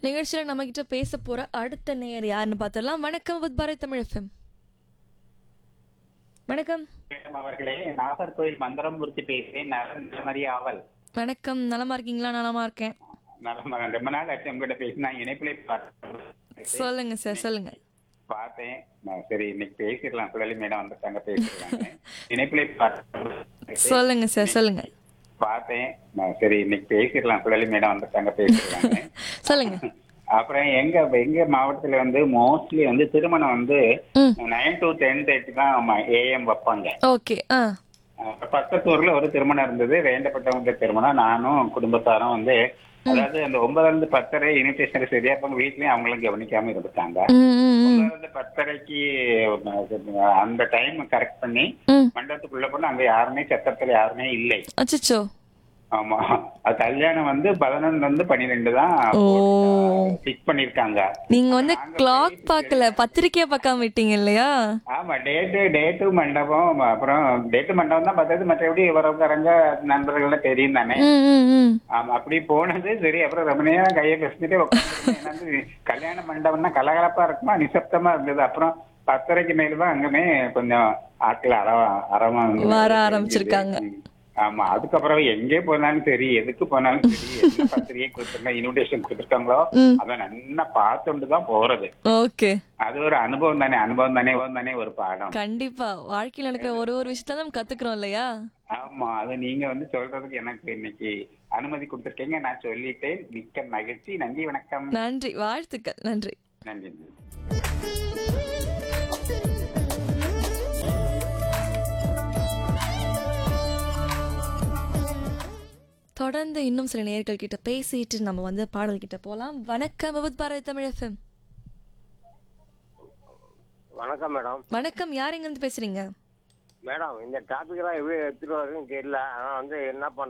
நிகழ்ச்சியில் நம்ம கிட்ட பேச போற அடுத்த நேயர் யாருன்னு பார்த்துடலாம் வணக்கம் வித் பாரத் தமிழ் எஃப்எம் வணக்கம் மேடம் அவர்களே நாகர்கோவில் மந்திரமூர்த்தி பேசுறேன் நலன் நிலமறி ஆவல் வணக்கம் நலமா இருக்கீங்களா நலமா இருக்கேன் நலமா ரொம்ப நாள் ஆச்சு உங்ககிட்ட பேசி நான் இணைப்பிலே பார்த்தேன் சொல்லுங்க சார் சொல்லுங்க பார்த்தேன் நான் சரி இன்னைக்கு பேசிடலாம் சுழலி மேடம் வந்துட்டாங்க பேசிடலாங்க இணைப்பிலே பார்த்தேன் சொல்லுங்க சார் சொல்லுங்க பார்த்தேன் நான் சரி இன்னைக்கு பேசிடலாம் சுழலி மேடம் வந்துட்டாங்க பேசிடலாங்க சொல்லுங்க அப்புறம் எங்க எங்க மாவட்டத்துல வந்து மோஸ்ட்லி வந்து திருமணம் வந்து ம் நைன் டு டென் தேர்ட்டி தான் ஏஎம் வைப்பாங்க ஓகே ஆ அஹ் பக்கத்து ஊர்ல ஒரு திருமணம் இருந்தது வேண்டப்பட்டவங்க திருமணம் நானும் குடும்பத்தாரும் வந்து அதாவது அந்த ஒன்பதுல இருந்து பத்தரை இன்விடேஷன் சரியா இருப்பாங்க வீட்லயும் அவங்களும் கவனிக்காம இருந்துட்டாங்க ம் ம் ம் ஒன்பதுல இருந்து பத்தரைக்கு அஹ், அந்த டைம் கரெக்ட் பண்ணி ம் மண்டபத்துக்குள்ள போனா அங்க யாருமே சத்தத்துல யாருமே இல்லை அச்சச்சோ ஆமா அது கல்யாணம் வந்து பதினொன்னுல இருந்து பன்னிரெண்டு தான் ஓ ஃபிக்ஸ் பண்ணிருக்காங்க நீங்க வந்து கிளாக் பார்க்கல பத்திரிக்கையை பார்க்காம விட்டீங்க இல்லையா ஆமா டேட்டு டேட்டு மண்டபம் அப்புறம் டேட்டு மண்டபம் தான் பார்த்தது மற்றபடி உறவுக்காரங்க நண்பர்கள்லாம் தெரியும் தானே ம் ம் ம் ஆமா அப்படி போனது சரி அப்புறம் ரொம்ப நேரம் கையை பேசிட்டு உட்காந்து கல்யாண மண்டபம்னா கலகலப்பா இருக்குமா நிசப்தமா இருந்தது அப்புறம் பத்தரைக்கு மேலதான் அங்கமே கொஞ்சம் ஆட்கள் அற அறமா வந்து வர ஆரம்பிச்சிருக்காங்க. ம். ஆமா அதுக்கப்புறம் எங்கே போனாலும் சரி எதுக்கு போனாலும் சரி என்ன பத்திரிகை கொடுத்துருக்காங்க இன்விடேஷன் கொடுத்துருக்காங்களோ ம். அதை நல்லா பார்த்துட்டு தான் போறது ஓகே அது ஒரு அனுபவம் தானே அனுபவம் தானே அனுபவம் தானே ஒரு பாடம் கண்டிப்பா வாழ்க்கையில நடக்கிற ஒரு ஒரு விஷயத்த நம்ம கத்துக்கிறோம் இல்லையா ஆமா அது நீங்க வந்து சொல்றதுக்கு எனக்கு இன்னைக்கு அனுமதி கொடுத்துருக்கீங்க நான் சொல்லிட்டேன் மிக்க மகிழ்ச்சி நன்றி வணக்கம் நன்றி வாழ்த்துக்கள் நன்றி நன்றி தொடர்ந்து இன்னும் சில நேயர்கள் கிட்ட பேசிட்டு நம்ம வந்து பாடல் கிட்ட போலாம் வணக்கம் விபத் பாரதி தமிழ் எஃப்எம் வணக்கம் மேடம் வணக்கம் யார் எங்க இருந்து பேசுறீங்க மேடம் இந்த டாபிக்லாம் எப்படி எடுத்துட்டு வருதுன்னு தெரியல ஆனால் வந்து என்ன பண்றது